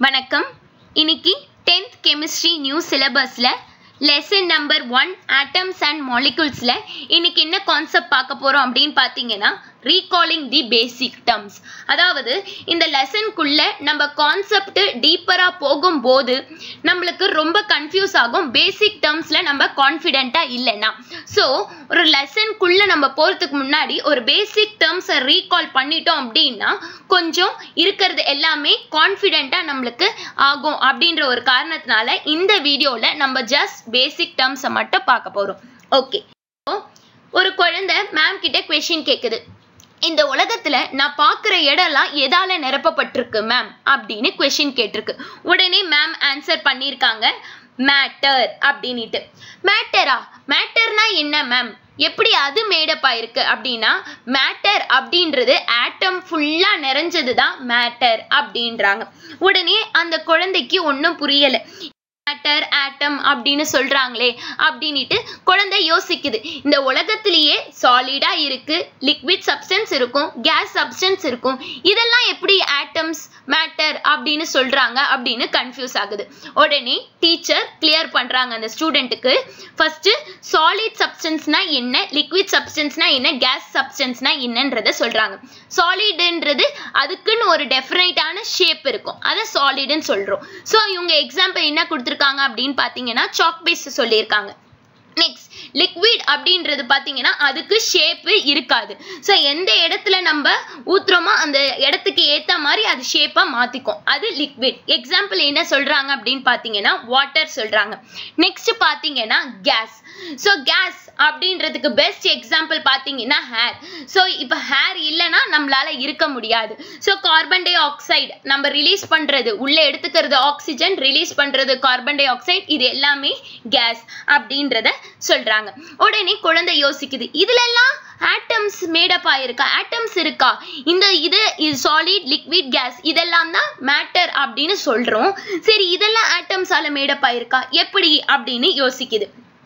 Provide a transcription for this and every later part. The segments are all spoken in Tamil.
வணக்கம் இன்னைக்கு டென்த் கெமிஸ்ட்ரி நியூ சிலபஸில் lesson number one atoms and மாலிகுல்ஸில் இன்னைக்கு என்ன கான்செப்ட் பார்க்க போகிறோம் அப்படின்னு பார்த்தீங்கன்னா ரீகாலிங் தி பேசிக் டேர்ம்ஸ் அதாவது இந்த லெசனுக்குள்ள நம்ம கான்செப்ட் டீப்பராக போகும்போது நம்மளுக்கு ரொம்ப கன்ஃபியூஸ் ஆகும் பேசிக் டேர்ம்ஸில் நம்ம கான்ஃபிடென்ட்டாக இல்லைன்னா ஸோ ஒரு லெசனுக்குள்ள நம்ம போகிறதுக்கு முன்னாடி ஒரு பேசிக் டேர்ம்ஸை ரீகால் பண்ணிட்டோம் அப்படின்னா கொஞ்சம் இருக்கிறது எல்லாமே கான்ஃபிடென்ட்டாக நம்மளுக்கு ஆகும் அப்படின்ற ஒரு காரணத்தினால இந்த வீடியோவில் நம்ம ஜஸ்ட் பேசிக் டேர்ம்ஸை மட்டும் பார்க்க போகிறோம் ஓகே ஒரு குழந்தை மேம் கிட்ட கொஷின் கேட்குது இந்த உலகத்துல நான் பார்க்குற இடம்லாம் எதால நிரப்பப்பட்டிருக்கு மேம் அப்படின்னு கொஷின் கேட்டிருக்கு உடனே மேம் ஆன்சர் பண்ணியிருக்காங்க மேட்டர் அப்படின்ட்டு மேட்டரா மேட்டர்னா என்ன மேம் எப்படி அது மேடப் ஆயிருக்கு அப்படின்னா மேட்டர் அப்படின்றது ஆட்டம் ஃபுல்லா நிறைஞ்சது தான் மேட்டர் அப்படின்றாங்க உடனே அந்த குழந்தைக்கு ஒன்றும் புரியல மேட்டர் ஆட்டம் அப்படின்னு சொல்றாங்களே அப்படின்ட்டு குழந்தை யோசிக்குது இந்த உலகத்திலேயே சாலிடா இருக்கு லிக்விட் சப்ஸ்டன்ஸ் இருக்கும் கேஸ் சப்ஸ்டன்ஸ் இருக்கும் இதெல்லாம் எப்படி ஆட்டம்ஸ் மேட்டர் அப்படின்னு சொல்றாங்க அப்படின்னு கன்ஃபியூஸ் ஆகுது உடனே டீச்சர் கிளியர் பண்றாங்க அந்த ஸ்டூடெண்ட்டுக்கு ஃபர்ஸ்ட் சாலிட் சப்ஸ்டன்ஸ்னா என்ன லிக்விட் சப்ஸ்டன்ஸ்னா என்ன கேஸ் சப்ஸ்டன்ஸ்னா என்னன்றத சொல்றாங்க சாலிடுன்றது அதுக்குன்னு ஒரு டெஃபினைட்டான ஷேப் இருக்கும் அதை சாலிடுன்னு சொல்றோம் ஸோ இவங்க எக்ஸாம்பிள் என்ன கொடுத்துருக்காங்க அப்படின்னு பார்த்தீங்கன்னா சாக் பீஸ் சொல்லியிருக்காங்க நெக்ஸ்ட் லிக்விட் அப்படின்றது பார்த்தீங்கன்னா அதுக்கு ஷேப்பு இருக்காது ஸோ எந்த இடத்துல நம்ம ஊத்துறோமோ அந்த இடத்துக்கு ஏற்ற மாதிரி அது ஷேப்பாக மாற்றிக்கும் அது லிக்விட் எக்ஸாம்பிள் என்ன சொல்கிறாங்க அப்படின்னு பார்த்தீங்கன்னா வாட்டர் சொல்கிறாங்க நெக்ஸ்ட் பார்த்தீங்கன்னா கேஸ் ஸோ கேஸ் அப்படின்றதுக்கு பெஸ்ட் எக்ஸாம்பிள் பார்த்தீங்கன்னா ஹேர் ஸோ இப்போ ஹேர் இல்லைன்னா நம்மளால இருக்க முடியாது ஸோ கார்பன் டை ஆக்சைடு நம்ம ரிலீஸ் பண்ணுறது உள்ளே எடுத்துக்கிறது ஆக்சிஜன் ரிலீஸ் பண்ணுறது கார்பன் டை ஆக்சைடு இது எல்லாமே கேஸ் அப்படின்றத சொல்றாங்க உடனே குழந்தை யோசிக்குது இதுல எல்லாம் ஆட்டம்ஸ் மேடப் ஆயிருக்கா ஆட்டம்ஸ் இருக்கா இந்த இது சாலிட் லிக்விட் கேஸ் இதெல்லாம் தான் மேட்டர் அப்படின்னு சொல்றோம் சரி இதெல்லாம் ஆட்டம்ஸால மேடப் ஆயிருக்கா எப்படி அப்படின்னு யோசிக்குது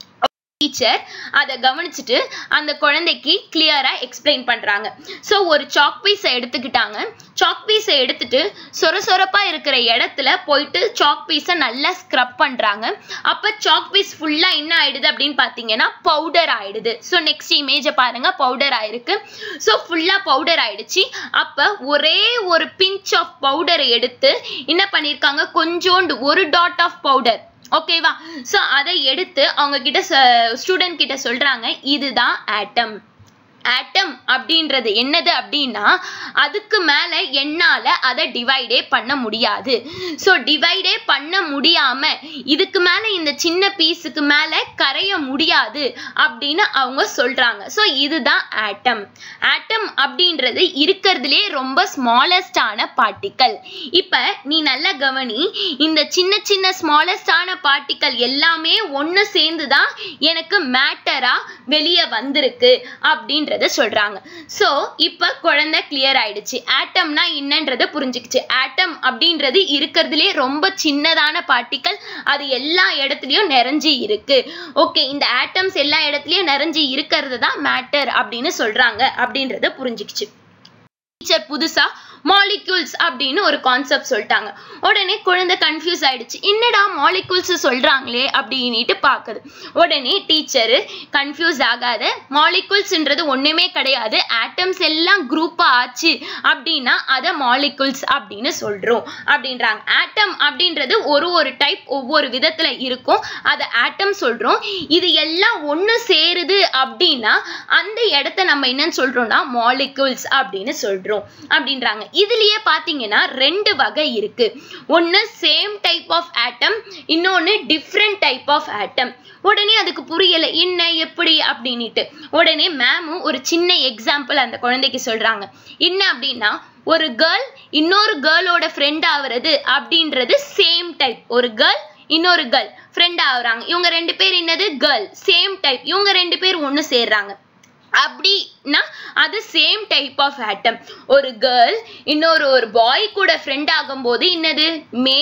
டீச்சர் அதை கவனிச்சுட்டு அந்த குழந்தைக்கு கிளியரா எக்ஸ்பிளைன் பண்றாங்க ஸோ ஒரு சாக் பீஸை எடுத்துக்கிட்டாங்க சாக் பீஸை எடுத்துட்டு சொர சொரப்பா இருக்கிற இடத்துல போயிட்டு சாக் பீஸை நல்லா ஸ்க்ரப் பண்றாங்க அப்ப சாக் பீஸ் ஃபுல்லா என்ன ஆயிடுது அப்படின்னு பாத்தீங்கன்னா பவுடர் ஆயிடுது ஸோ நெக்ஸ்ட் இமேஜை பாருங்க பவுடர் ஆயிருக்கு ஸோ ஃபுல்லா பவுடர் ஆயிடுச்சு அப்ப ஒரே ஒரு பிஞ்ச் ஆஃப் பவுடரை எடுத்து என்ன பண்ணியிருக்காங்க கொஞ்சோண்டு ஒரு டாட் ஆஃப் பவுடர் ஓகேவா ஸோ அதை எடுத்து அவங்க கிட்ட ஸ்டூடெண்ட் கிட்ட சொல்றாங்க இதுதான் ஆட்டம் ஆட்டம் அப்படின்றது என்னது அப்படின்னா அதுக்கு மேல என்னால அதை டிவைடே பண்ண முடியாது ஸோ டிவைடே பண்ண முடியாம இதுக்கு மேல இந்த சின்ன பீஸுக்கு மேல கரைய முடியாது அப்படின்னு அவங்க சொல்றாங்க ஸோ இதுதான் ஆட்டம் ஆட்டம் அப்படின்றது இருக்கிறதுலே ரொம்ப ஸ்மாலஸ்டான பார்ட்டிக்கல் இப்ப நீ நல்லா கவனி இந்த சின்ன சின்ன ஸ்மாலஸ்டான பார்ட்டிக்கல் எல்லாமே ஒன்று சேர்ந்து தான் எனக்கு மேட்டரா வெளியே வந்திருக்கு அப்படின்ற அப்படின்றத சொல்றாங்க ஸோ இப்போ குழந்தை கிளியர் ஆயிடுச்சு ஆட்டம்னா என்னன்றத புரிஞ்சுக்கிச்சு ஆட்டம் அப்படின்றது இருக்கிறதுலே ரொம்ப சின்னதான பார்ட்டிக்கல் அது எல்லா இடத்துலையும் நிறைஞ்சு இருக்கு ஓகே இந்த ஆட்டம்ஸ் எல்லா இடத்துலையும் நிறைஞ்சு இருக்கிறது தான் மேட்டர் அப்படின்னு சொல்றாங்க அப்படின்றத புரிஞ்சுக்கிச்சு டீச்சர் புதுசா மாலிக்யூல்ஸ் அப்படின்னு ஒரு கான்செப்ட் சொல்லிட்டாங்க உடனே குழந்தை கன்ஃபியூஸ் ஆயிடுச்சு என்னடா மாலிக்யூல்ஸ் சொல்றாங்களே அப்படின்ட்டு பாக்குது உடனே டீச்சரு கன்ஃபியூஸ் ஆகாத மாலிக்யூல்ஸ்ன்றது ஒண்ணுமே கிடையாது ஆட்டம்ஸ் எல்லாம் குரூப்பா ஆச்சு அப்படின்னா அதை மாலிக்யூல்ஸ் அப்படின்னு சொல்றோம் அப்படின்றாங்க ஆட்டம் அப்படின்றது ஒரு ஒரு டைப் ஒவ்வொரு விதத்துல இருக்கும் அதை ஆட்டம் சொல்றோம் இது எல்லாம் ஒண்ணு சேருது அப்படின்னா அந்த இடத்த நம்ம என்னன்னு சொல்றோம்னா மாலிக்யூல்ஸ் அப்படின்னு சொல்றோம் அப்படின்றாங்க இதுலயே பாத்தீங்கன்னா ரெண்டு வகை இருக்கு ஒன்னு சேம் டைப் ஆஃப் ஆட்டம் இன்னொன்னு டிஃப்ரெண்ட் டைப் ஆஃப் ஆட்டம் உடனே அதுக்கு புரியல என்ன எப்படி அப்படின்ட்டு உடனே மேமும் ஒரு சின்ன எக்ஸாம்பிள் அந்த குழந்தைக்கு சொல்றாங்க என்ன அப்படின்னா ஒரு கேர்ள் இன்னொரு கேர்ளோட ஃப்ரெண்ட் ஆகுறது அப்படின்றது சேம் டைப் ஒரு கேர்ள் இன்னொரு கேர்ள் ஃப்ரெண்ட் ஆகுறாங்க இவங்க ரெண்டு பேர் என்னது கேர்ள் சேம் டைப் இவங்க ரெண்டு பேர் ஒன்று சேர்றாங்க அப்படின்னா அது சேம் டைப் ஆஃப் ஆட்டம் ஒரு கேர்ள் இன்னொரு ஒரு பாய் கூட ஃப்ரெண்ட் ஆகும்போது என்னது மேல்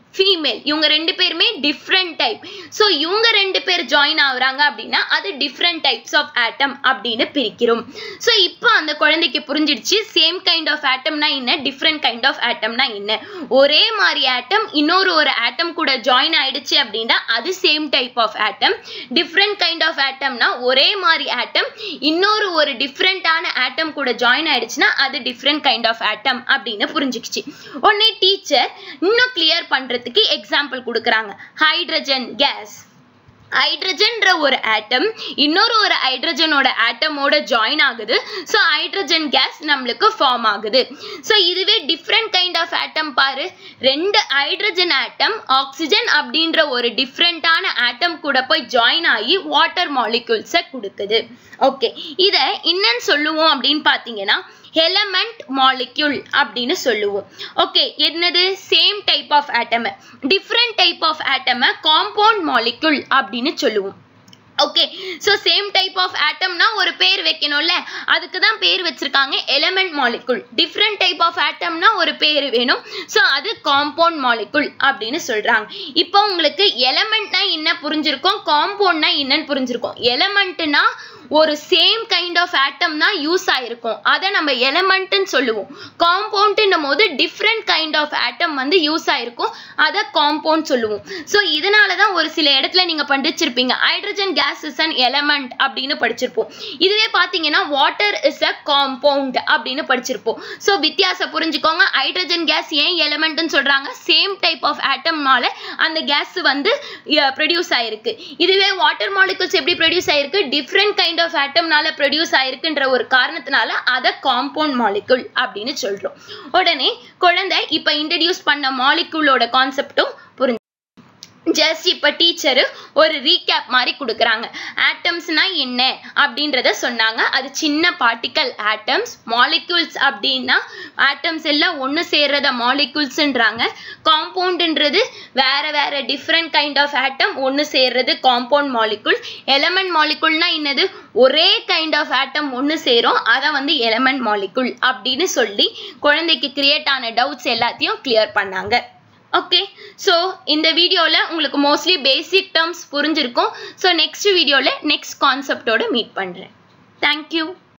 ஃபீமேல் இவங்க ரெண்டு பேருமே டிஃப்ரெண்ட் டைப் ஸோ இவங்க ரெண்டு பேர் ஜாயின் ஆகுறாங்க அப்படின்னா அது டிஃப்ரெண்ட் டைப்ஸ் ஆஃப் ஆட்டம் அப்படின்னு பிரிக்கிறோம் ஸோ இப்போ அந்த குழந்தைக்கு புரிஞ்சிடுச்சு சேம் கைண்ட் ஆஃப் ஆட்டம்னா என்ன டிஃப்ரெண்ட் கைண்ட் ஆஃப் ஆட்டம்னா என்ன ஒரே மாதிரி ஆட்டம் இன்னொரு ஒரு ஆட்டம் கூட ஜாயின் ஆயிடுச்சு அப்படின்னா அது same type of atom different kind of ஆட்டம்னா ஒரே மாதிரி ஆட்டம் இன்னொரு ஒரு டிஃப்ரெண்டான ஆட்டம் கூட ஜாயின் ஆயிடுச்சுன்னா அது டிஃப்ரெண்ட் கைண்ட் ஆஃப் ஆட்டம் அப்படின்னு புரிஞ்சுக்கிச்சு உடனே டீச்சர் இன்னும் கிளியர் பண்றதுக்கு எக்ஸாம்பிள் கொடுக்குறாங்க ஹைட்ரஜன் கேஸ் ஹைட்ரஜன்ற ஒரு ஆட்டம் இன்னொரு ஒரு ஹைட்ரஜனோட ஆட்டமோட ஜாயின் ஆகுது ஸோ ஹைட்ரஜன் கேஸ் நம்மளுக்கு ஃபார்ம் ஆகுது ஸோ இதுவே டிஃப்ரெண்ட் கைண்ட் ஆஃப் ஆட்டம் பாரு ரெண்டு ஹைட்ரஜன் ஆட்டம் ஆக்சிஜன் அப்படின்ற ஒரு டிஃப்ரெண்டான ஆட்டம் கூட போய் ஜாயின் ஆகி வாட்டர் மாலிக்யூல்ஸை கொடுக்குது ஓகே இதை என்னன்னு சொல்லுவோம் அப்படின்னு பார்த்தீங்கன்னா எலமெண்ட் மாலிக்யூல் அப்படின்னு சொல்லுவோம் ஓகே என்னது same type of atom different type of atom compound molecule அப்படின்னு சொல்லுவோம் okay so same type of ஆட்டம்னா ஒரு பேர் வைக்கணும்ல அதுக்கு தான் பேர் வச்சிருக்காங்க element molecule different type of ஆட்டம்னா ஒரு பேர் வேணும் ஸோ அது காம்பவுண்ட் மாலிகுல் அப்படின்னு சொல்றாங்க இப்போ உங்களுக்கு எலமெண்ட்னா என்ன புரிஞ்சிருக்கும் காம்பவுண்ட்னா என்னன்னு புரிஞ்சிருக்கும் எலமெண்ட்னா ஒரு சேம் கைண்ட் ஆஃப் ஆட்டம் தான் யூஸ் ஆயிருக்கும் அதை நம்ம எலமெண்ட்னு சொல்லுவோம் காம்பவுண்ட்னும் போது டிஃப்ரெண்ட் கைண்ட் ஆஃப் ஆட்டம் வந்து யூஸ் ஆயிருக்கும் அதை காம்பவுண்ட் சொல்லுவோம் ஸோ இதனால தான் ஒரு சில இடத்துல நீங்க படிச்சிருப்பீங்க hydrogen gas is an element அப்படின்னு படிச்சிருப்போம் இதுவே பார்த்தீங்கன்னா வாட்டர் இஸ் அ காம்பவுண்ட் அப்படின்னு படிச்சிருப்போம் ஸோ வித்தியாசம் புரிஞ்சுக்கோங்க ஹைட்ரஜன் கேஸ் ஏன் எலமெண்ட்னு சொல்றாங்க சேம் டைப் ஆஃப் ஆட்டம்னால அந்த கேஸ் வந்து ப்ரொடியூஸ் ஆயிருக்கு இதுவே வாட்டர் மாலிகுல்ஸ் எப்படி ப்ரொடியூஸ் ஆயிருக்கு டிஃப்ரெண்ட் கைண்ட் ஆஃப் ஆட்டம்னால ப்ரொடியூஸ் ஆயிருக்குன்ற ஒரு காரணத்தினால அதை காம்பவுண்ட் மாலிகுல் அப்படின்னு சொல்றோம் உடனே குழந்தை இப்போ இன்ட்ரடியூஸ் பண்ண மாலிகுலோட கான்செப்டும் புரிஞ்சு ஜஸ்ட் இப்போ டீச்சரு ஒரு ரீகேப் மாதிரி கொடுக்குறாங்க ஆட்டம்ஸ்னா என்ன அப்படின்றத சொன்னாங்க அது சின்ன பார்ட்டிக்கல் ஆட்டம்ஸ் மாலிக்யூல்ஸ் அப்படின்னா ஆட்டம்ஸ் எல்லாம் ஒன்று சேர்றத மாலிக்யூல்ஸ்ன்றாங்க காம்பவுண்டுன்றது வேற வேற டிஃப்ரெண்ட் கைண்ட் ஆஃப் ஆட்டம் ஒன்று சேர்றது காம்பவுண்ட் மாலிகுல் எலமெண்ட் மாலிகுல்னா என்னது ஒரே கைண்ட் ஆஃப் ஆட்டம் ஒன்று சேரும் அதை வந்து எலமெண்ட் மாலிகுல் அப்படின்னு சொல்லி குழந்தைக்கு கிரியேட் ஆன டவுட்ஸ் எல்லாத்தையும் கிளியர் பண்ணாங்க ஓகே ஸோ இந்த வீடியோவில் உங்களுக்கு மோஸ்ட்லி பேசிக் டேர்ம்ஸ் புரிஞ்சிருக்கும் ஸோ நெக்ஸ்ட் வீடியோவில் நெக்ஸ்ட் கான்செப்டோட மீட் பண்ணுறேன் தேங்க்யூ